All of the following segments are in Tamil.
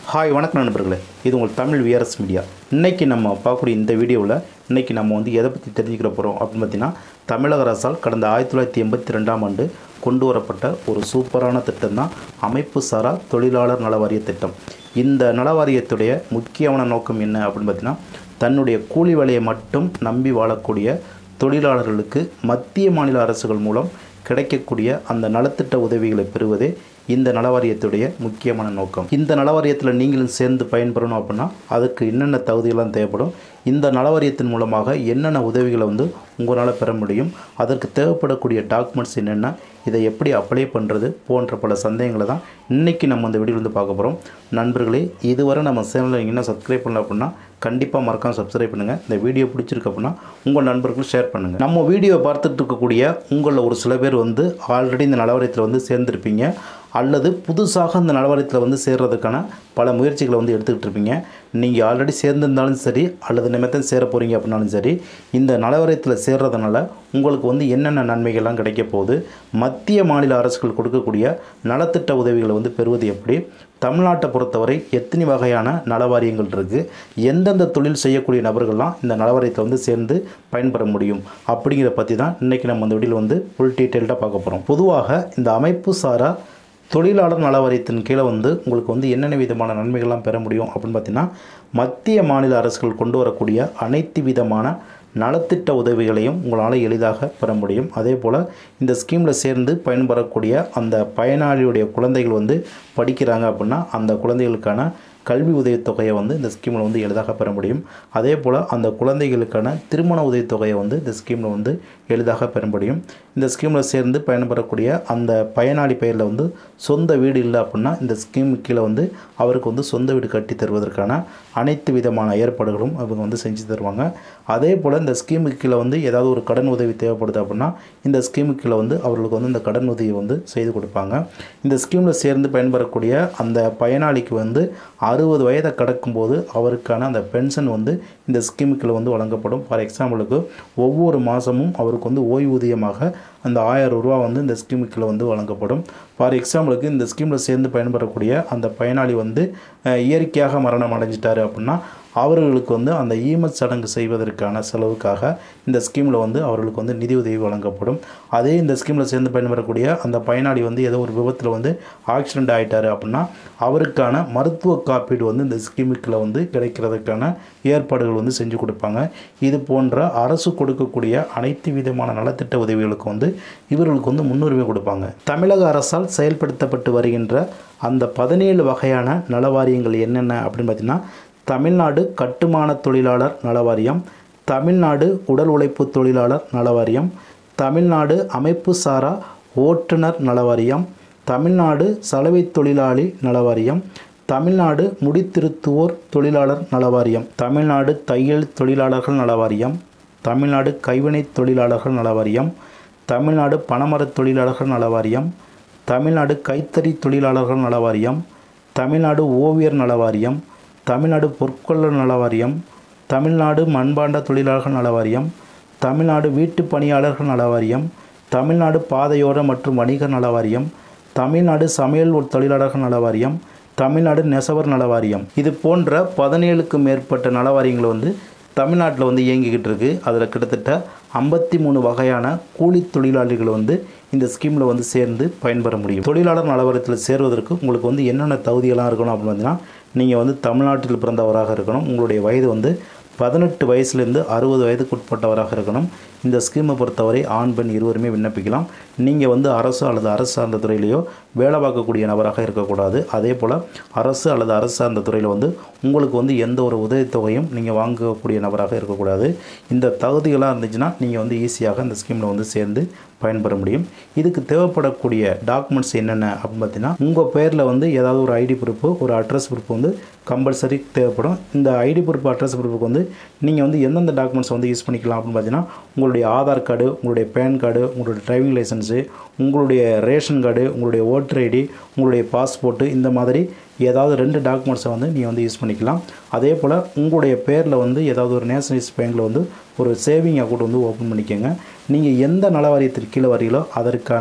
ஹாய் வணக்கம் நண்பர்களே இது உங்கள் தமிழ் விஆர்எஸ் மீடியா இன்றைக்கி நம்ம பார்க்கக்கூடிய இந்த வீடியோவில் இன்றைக்கி நம்ம வந்து எதை பற்றி தெரிஞ்சுக்கிற போகிறோம் அப்படின்னு பார்த்தீங்கன்னா தமிழக அரசால் கடந்த ஆயிரத்தி தொள்ளாயிரத்தி எண்பத்தி ரெண்டாம் ஆண்டு கொண்டு வரப்பட்ட ஒரு சூப்பரான திட்டம் தான் அமைப்பு சாரா தொழிலாளர் நல வாரிய திட்டம் இந்த நல வாரியத்துடைய முக்கியமான நோக்கம் என்ன அப்படின்னு பார்த்தீங்கன்னா தன்னுடைய கூலி வேலையை மட்டும் நம்பி வாழக்கூடிய தொழிலாளர்களுக்கு மத்திய மாநில அரசுகள் மூலம் கிடைக்கக்கூடிய அந்த நலத்திட்ட உதவிகளை பெறுவதே இந்த நலவாரியத்துடைய முக்கியமான நோக்கம் இந்த நலவாரியத்தில் நீங்களும் சேர்ந்து பயன்பெறணும் அப்படின்னா அதுக்கு என்னென்ன தகுதிகள்லாம் தேவைப்படும் இந்த நலவாரியத்தின் மூலமாக என்னென்ன உதவிகளை வந்து உங்களால் பெற முடியும் அதற்கு தேவைப்படக்கூடிய டாக்குமெண்ட்ஸ் என்னென்ன இதை எப்படி அப்ளை பண்ணுறது போன்ற பல சந்தேகங்களை தான் இன்றைக்கி நம்ம இந்த வீடியோ வந்து பார்க்க போகிறோம் நண்பர்களே இதுவரை நம்ம சேனலை இன்னும் சப்ஸ்கிரைப் பண்ணல அப்படின்னா கண்டிப்பாக மறக்காம சப்ஸ்கிரைப் பண்ணுங்கள் இந்த வீடியோ பிடிச்சிருக்கு அப்படின்னா உங்கள் நண்பர்களுக்கு ஷேர் பண்ணுங்கள் நம்ம வீடியோ பார்த்துட்டு இருக்கக்கூடிய உங்களில் ஒரு சில பேர் வந்து ஆல்ரெடி இந்த நலவரத்தில் வந்து சேர்ந்துருப்பீங்க அல்லது புதுசாக இந்த நலவரத்தில் வந்து சேர்றதுக்கான பல முயற்சிகளை வந்து எடுத்துக்கிட்டு இருப்பீங்க நீங்கள் ஆல்ரெடி சேர்ந்திருந்தாலும் சரி அல்லது நிமித்தம் சேர போகிறீங்க அப்படின்னாலும் சரி இந்த நலவரத்தில் சேர்றதுனால உங்களுக்கு வந்து என்னென்ன நன்மைகள்லாம் கிடைக்க போகுது மத்திய மாநில அரசுகள் கொடுக்கக்கூடிய நலத்திட்ட உதவிகளை வந்து பெறுவது எப்படி தமிழ்நாட்டை பொறுத்தவரை எத்தனை வகையான நலவாரியங்கள் இருக்குது எந்தெந்த தொழில் செய்யக்கூடிய நபர்கள்லாம் இந்த நலவாரியத்தை வந்து சேர்ந்து பயன்பெற முடியும் அப்படிங்கிறத பற்றி தான் இன்றைக்கி நம்ம இந்த வீடியோவில் வந்து ஃபுல் டீட்டெயில்டாக பார்க்க போகிறோம் பொதுவாக இந்த அமைப்பு சாரா தொழிலாளர் நலவாரியத்தின் கீழே வந்து உங்களுக்கு வந்து என்னென்ன விதமான நன்மைகள்லாம் பெற முடியும் அப்படின்னு பார்த்தீங்கன்னா மத்திய மாநில அரசுகள் கொண்டு வரக்கூடிய அனைத்து விதமான நலத்திட்ட உதவிகளையும் உங்களால் எளிதாக பெற முடியும் அதே போல் இந்த ஸ்கீமில் சேர்ந்து பயன்பெறக்கூடிய அந்த பயனாளியுடைய குழந்தைகள் வந்து படிக்கிறாங்க அப்படின்னா அந்த குழந்தைகளுக்கான கல்வி உதவித்தொகையை வந்து இந்த ஸ்கீமில் வந்து எளிதாக பெற முடியும் அதே போல் அந்த குழந்தைகளுக்கான திருமண உதவித்தொகையை வந்து இந்த ஸ்கீமில் வந்து எளிதாக பெற முடியும் இந்த ஸ்கீமில் சேர்ந்து பயன்பெறக்கூடிய அந்த பயனாளி பெயரில் வந்து சொந்த வீடு இல்லை அப்படின்னா இந்த ஸ்கீம் கீழே வந்து அவருக்கு வந்து சொந்த வீடு கட்டி தருவதற்கான அனைத்து விதமான ஏற்பாடுகளும் அவங்க வந்து செஞ்சு தருவாங்க அதே போல் இந்த ஸ்கீமுக்கு கீழே வந்து ஏதாவது ஒரு கடன் உதவி தேவைப்படுது அப்படின்னா இந்த ஸ்கீமுக்கு கீழே வந்து அவர்களுக்கு வந்து இந்த கடன் உதவி வந்து செய்து கொடுப்பாங்க இந்த ஸ்கீமில் சேர்ந்து பயன்பெறக்கூடிய அந்த பயனாளிக்கு வந்து அறுபது வயதை கடக்கும்போது அவருக்கான அந்த பென்ஷன் வந்து இந்த ஸ்கீமுக்குள்ள வந்து வழங்கப்படும் ஃபார் எக்ஸாம்பிளுக்கு ஒவ்வொரு மாதமும் அவருக்கு வந்து ஓய்வூதியமாக அந்த ஆயிரம் ரூபா வந்து இந்த ஸ்கீமுக்குள்ள வந்து வழங்கப்படும் ஃபார் எக்ஸாம்பிளுக்கு இந்த ஸ்கீமில் சேர்ந்து பயன்பெறக்கூடிய அந்த பயனாளி வந்து அஹ், இயற்கையாக மரணம் அடைஞ்சிட்டாரு அப்படின்னா அவர்களுக்கு வந்து அந்த ஈமச் சடங்கு செய்வதற்கான செலவுக்காக இந்த ஸ்கீமில் வந்து அவர்களுக்கு வந்து நிதி உதவி வழங்கப்படும் அதே இந்த ஸ்கீமில் சேர்ந்து பயன்பெறக்கூடிய அந்த பயனாளி வந்து ஏதோ ஒரு விபத்தில் வந்து ஆக்சிடெண்ட் ஆகிட்டாரு அப்படின்னா அவருக்கான மருத்துவ காப்பீடு வந்து இந்த ஸ்கீமுக்குள்ள வந்து கிடைக்கிறதுக்கான ஏற்பாடுகள் வந்து செஞ்சு கொடுப்பாங்க இது போன்ற அரசு கொடுக்கக்கூடிய அனைத்து விதமான நலத்திட்ட உதவிகளுக்கு வந்து இவர்களுக்கு வந்து முன்னுரிமை கொடுப்பாங்க தமிழக அரசால் செயல்படுத்தப்பட்டு வருகின்ற அந்த பதினேழு வகையான நலவாரியங்கள் என்னென்ன அப்படின்னு பார்த்தீங்கன்னா தமிழ்நாடு கட்டுமான தொழிலாளர் நலவாரியம் தமிழ்நாடு உடல் உழைப்பு தொழிலாளர் நலவாரியம் தமிழ்நாடு அமைப்பு சாரா ஓட்டுநர் நலவாரியம் தமிழ்நாடு சலவை தொழிலாளி நலவாரியம் தமிழ்நாடு முடித்திருத்துவோர் தொழிலாளர் நலவாரியம் தமிழ்நாடு தையல் தொழிலாளர்கள் நலவாரியம் தமிழ்நாடு கைவினை தொழிலாளர்கள் நலவாரியம் தமிழ்நாடு பணமரத் தொழிலாளர்கள் நலவாரியம் தமிழ்நாடு கைத்தறி தொழிலாளர்கள் நலவாரியம் தமிழ்நாடு ஓவியர் நலவாரியம் தமிழ்நாடு பொற்கொள்ளர் நலவாரியம் தமிழ்நாடு மண்பாண்ட தொழிலாளர்கள் நலவாரியம் தமிழ்நாடு வீட்டுப் பணியாளர்கள் நலவாரியம் தமிழ்நாடு பாதையோர மற்றும் வணிகர் நலவாரியம் தமிழ்நாடு சமையல் தொழிலாளர்கள் நலவாரியம் தமிழ்நாடு நெசவர் நலவாரியம் இது போன்ற பதினேழுக்கும் மேற்பட்ட நலவாரியங்கள் வந்து தமிழ்நாட்டில் வந்து இயங்கிக்கிட்டு இருக்கு அதில் கிட்டத்தட்ட ஐம்பத்தி மூணு வகையான கூலி தொழிலாளிகள் வந்து இந்த ஸ்கீமில் வந்து சேர்ந்து பயன்பெற முடியும் தொழிலாளர் நலவரத்தில் சேர்வதற்கு உங்களுக்கு வந்து என்னென்ன தகுதியெல்லாம் இருக்கணும் அப்படின்னு பார்த்தீங்கன்னா நீங்கள் வந்து தமிழ்நாட்டில் பிறந்தவராக இருக்கணும் உங்களுடைய வயது வந்து பதினெட்டு வயசுலேருந்து அறுபது வயதுக்கு உட்பட்டவராக இருக்கணும் இந்த ஸ்கீமை பொறுத்தவரை ஆண் பெண் இருவருமே விண்ணப்பிக்கலாம் நீங்கள் வந்து அரசு அல்லது அரசு சார்ந்த துறையிலையோ வேலை பார்க்கக்கூடிய நபராக இருக்கக்கூடாது அதே போல் அரசு அல்லது அரசு சார்ந்த துறையில் வந்து உங்களுக்கு வந்து எந்த ஒரு உதவித்தொகையும் நீங்கள் வாங்கக்கூடிய நபராக இருக்கக்கூடாது இந்த தகுதிகளாக இருந்துச்சுன்னா நீங்கள் வந்து ஈஸியாக இந்த ஸ்கீமில் வந்து சேர்ந்து பயன்பெற முடியும் இதுக்கு தேவைப்படக்கூடிய டாக்குமெண்ட்ஸ் என்னென்ன அப்படின்னு பார்த்தீங்கன்னா உங்கள் பேரில் வந்து ஏதாவது ஒரு ஐடி ப்ரூஃபு ஒரு அட்ரஸ் ப்ரூஃப் வந்து கம்பல்சரி தேவைப்படும் இந்த ஐடி ப்ரூஃப் அட்ரஸ் ப்ரூஃபுக்கு வந்து நீங்கள் வந்து எந்தெந்த டாக்குமெண்ட்ஸ் வந்து யூஸ் பண்ணிக்கலாம் அப்படின்னு பார்த்தீங்கன்னா உங்களுடைய ஆதார் கார்டு உங்களுடைய பேன் கார்டு உங்களுடைய டிரைவிங் லைசன்ஸு உங்களுடைய ரேஷன் கார்டு உங்களுடைய ஓட்டர் ஐடி உங்களுடைய பாஸ்போர்ட்டு இந்த மாதிரி ஏதாவது ரெண்டு டாக்குமெண்ட்ஸை வந்து நீங்கள் வந்து யூஸ் பண்ணிக்கலாம் அதே போல் உங்களுடைய பேரில் வந்து ஏதாவது ஒரு நேஷனலைஸ் பேங்க்கில் வந்து ஒரு சேவிங் அக்கௌண்ட் வந்து ஓப்பன் பண்ணிக்கோங்க நீங்கள் எந்த நலவாரியத்திற்கு கீழே வரீங்களோ அதற்கான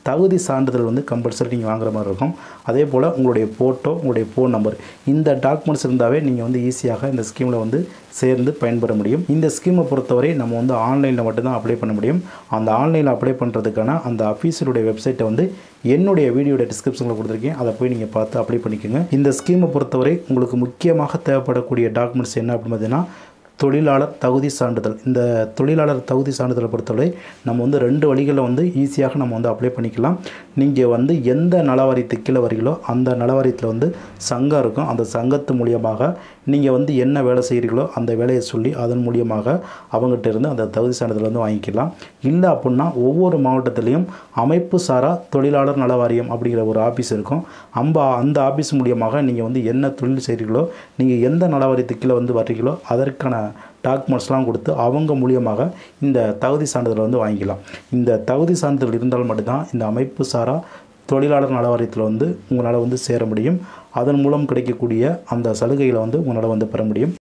தகுதி சான்றிதழ் வந்து கம்பல்சரி நீங்கள் வாங்குற மாதிரி இருக்கும் அதே போல் உங்களுடைய ஃபோட்டோ உங்களுடைய ஃபோன் நம்பர் இந்த டாக்குமெண்ட்ஸ் இருந்தாவே நீங்கள் வந்து ஈஸியாக இந்த ஸ்கீமில் வந்து சேர்ந்து பயன்பெற முடியும் இந்த ஸ்கீமை பொறுத்தவரை நம்ம வந்து ஆன்லைனில் மட்டும்தான் அப்ளை பண்ண முடியும் அந்த ஆன்லைனில் அப்ளை பண்ணுறதுக்கான அந்த அஃபீஸியலுடைய வெப்சைட்டை வந்து என்னுடைய வீடியோட டிஸ்கிரிப்ஷனில் கொடுத்துருக்கேன் அதை போய் நீங்கள் பார்த்து அப்ளை பண்ணிக்கோங்க இந்த ஸ்கீமை பொறுத்தவரை உங்களுக்கு முக்கியமாக தேவைப்படக்கூடிய டாக்குமெண்ட்ஸ் என்ன அப்படின்னு பார்த்தீங்கன்னா தொழிலாளர் தகுதி சான்றிதழ் இந்த தொழிலாளர் தகுதி சான்றிதழை பொறுத்தவரை நம்ம வந்து ரெண்டு வழிகளில் வந்து ஈஸியாக நம்ம வந்து அப்ளை பண்ணிக்கலாம் நீங்கள் வந்து எந்த நலவாரியத்துக்கு கீழே வரீங்களோ அந்த நலவாரியத்தில் வந்து சங்கம் இருக்கும் அந்த சங்கத்து மூலியமாக நீங்கள் வந்து என்ன வேலை செய்கிறீங்களோ அந்த வேலையை சொல்லி அதன் மூலியமாக அவங்ககிட்ட இருந்து அந்த தகுதி சான்றிதழ் வந்து வாங்கிக்கலாம் இல்லை அப்படின்னா ஒவ்வொரு மாவட்டத்திலையும் அமைப்பு சாரா தொழிலாளர் நல வாரியம் அப்படிங்கிற ஒரு ஆஃபீஸ் இருக்கும் அம்ப அந்த ஆஃபீஸ் மூலியமாக நீங்கள் வந்து என்ன தொழில் செய்கிறீங்களோ நீங்கள் எந்த நலவாரியத்துக்கு கீழே வந்து வர்றீங்களோ அதற்கான டாக்குமெண்ட்ஸ்லாம் கொடுத்து அவங்க மூலியமாக இந்த தகுதி சான்றிதழை வந்து வாங்கிக்கலாம் இந்த தகுதி சான்றிதழ் இருந்தால் மட்டும்தான் இந்த அமைப்பு சாரா தொழிலாளர் நல வாரியத்தில் வந்து உங்களால் வந்து சேர முடியும் அதன் மூலம் கிடைக்கக்கூடிய அந்த சலுகைகளை வந்து உங்களால் வந்து பெற முடியும்